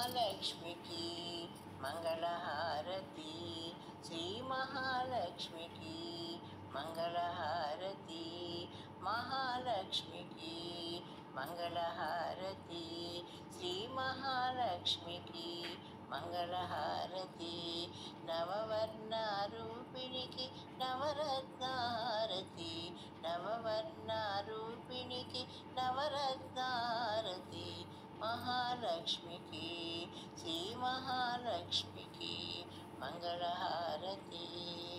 మహాలక్ష్మికి మంగళహారతి శ్రీ మహాలక్ష్మికి మంగళహారతి మహాలక్ష్మికి మంగళహారతి శ్రీ మహాలక్ష్మికి మంగళహారతి నవవర్ణ రూపిణికి నవరత్నారతి నవవర్ణ రూపిణికి నవరత్నారతి మహాలక్ష్మికి శ్రీ మహాలక్ష్మికి మంగళహారతి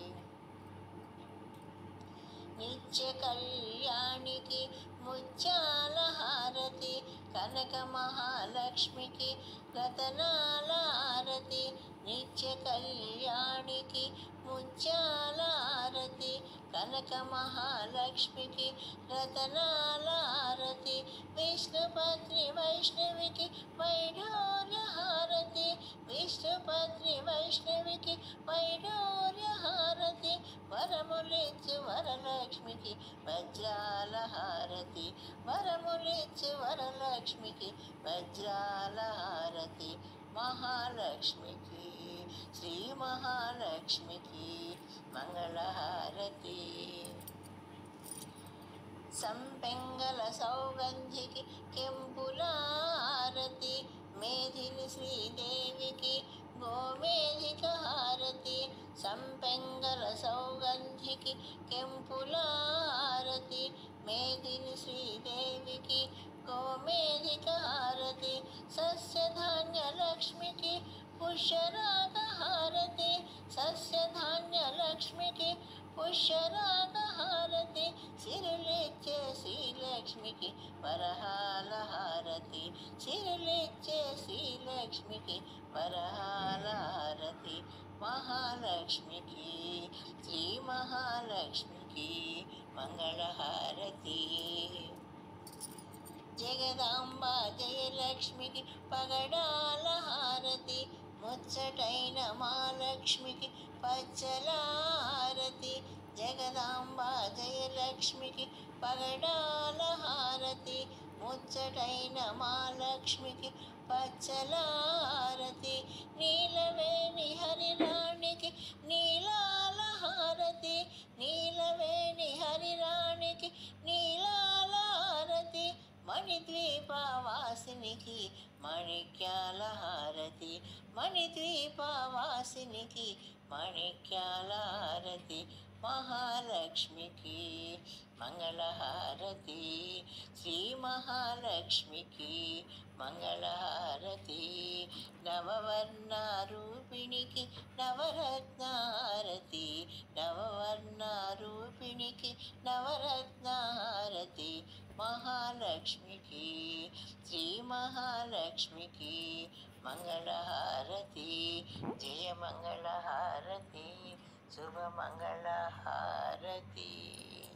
నిత్య కళ్యాణికి ముత్యాల హారతి కనక మహాలక్ష్మికి రతనాల హారతి నిత్య కళ్యాణికి ముత్యాల హారతి కనక మహాలక్ష్మికి రతనాల హారతి విష్ణుపత్ని వైష్ణవికి వైఢూర్య హారతి విష్ణుపత్ని వైష్ణవికి వైఢూర్య హారతి వరములిచ్చు వరలక్ష్మికి వజ్రాల హారతి వరములిచ్చు వరలక్ష్మికి వజ్రాల హారతి మహాలక్ష్మికి శ్రీ మహాలక్ష్మికి మంగళహారతి సంపెంగల సౌగంధికి కెంపులారతి మేధిని శ్రీదేవికి గోమేధిక హారతి సంపెంగల సౌగంధికి కెంపులారతి మేధిని శ్రీదేవికి గోమేధిక హారతి సస్యధాన్య లక్ష్మికి పుష్యరాగ హారతి సస్యధాన్య లక్ష్మికి పుష్యరాగ హారతి సిరులిచ్చే శ్రీలక్ష్మికి వరహాల హారతి సిరులిచ్చే శ్రీలక్ష్మికి వరహాల హారతి మహాలక్ష్మికి శ్రీ మహాలక్ష్మికి మంగళహారతి జగదాంబ జయలక్ష్మికి పగడాల హారతి ముచ్చటైన మాలక్ష్మికి పచ్చలారతి జగదాంబ జయలక్ష్మికి పగడాల హారతి ముచ్చటైన మాలక్ష్మికి పచ్చలారతి నీలవేణి హరిరాణికి నీలాల హారతి నీలవేణి హరిరాణికి నీలాల హారతి మణిద్వీపవాసినికి మణిక్యాల హారతి మణిద్వీపవాసినికి మణిక్యాల హారతి మహాలక్ష్మికి మంగళహారతి శ్రీ మహాలక్ష్మికి మంగళహారతి నవవర్ణ రూపిణికి నవరత్నారతి నవవర్ణ రూపిణికి నవరత్నారతి మహాలక్ష్మికి శ్రీ మహాలక్ష్మికి మంగళహారతి జయ మంగళహారతి శుభమంగళహారతి